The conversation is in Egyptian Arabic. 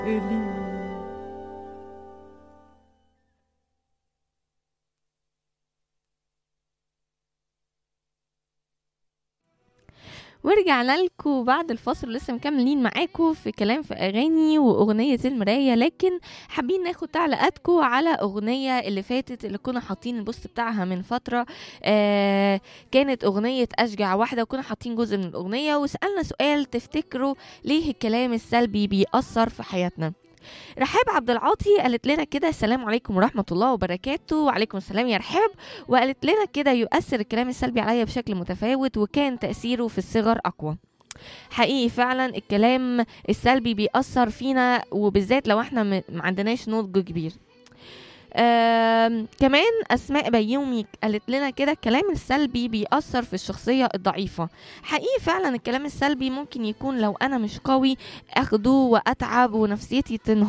إلي ورجعنا لكم بعد الفاصل لسه مكملين معاكم في كلام في اغاني واغنيه المرايه لكن حابين ناخد تعليقاتكم على اغنيه اللي فاتت اللي كنا حاطين البوست بتاعها من فتره آه كانت اغنيه اشجع واحده وكنا حاطين جزء من الاغنيه وسالنا سؤال تفتكروا ليه الكلام السلبي بيأثر في حياتنا رحاب عبد العاطي قالت لنا كده السلام عليكم ورحمه الله وبركاته وعليكم السلام يا رحاب وقالت لنا كده يؤثر الكلام السلبي عليا بشكل متفاوت وكان تأثيره في الصغر أقوى حقيقي فعلا الكلام السلبي بيأثر فينا وبالذات لو احنا م- ما عندناش نضج كبير آم، كمان اسماء بيومي قالت لنا كده الكلام السلبي بيأثر في الشخصيه الضعيفه حقيقي فعلا الكلام السلبي ممكن يكون لو انا مش قوي اخده واتعب ونفسيتي تنهار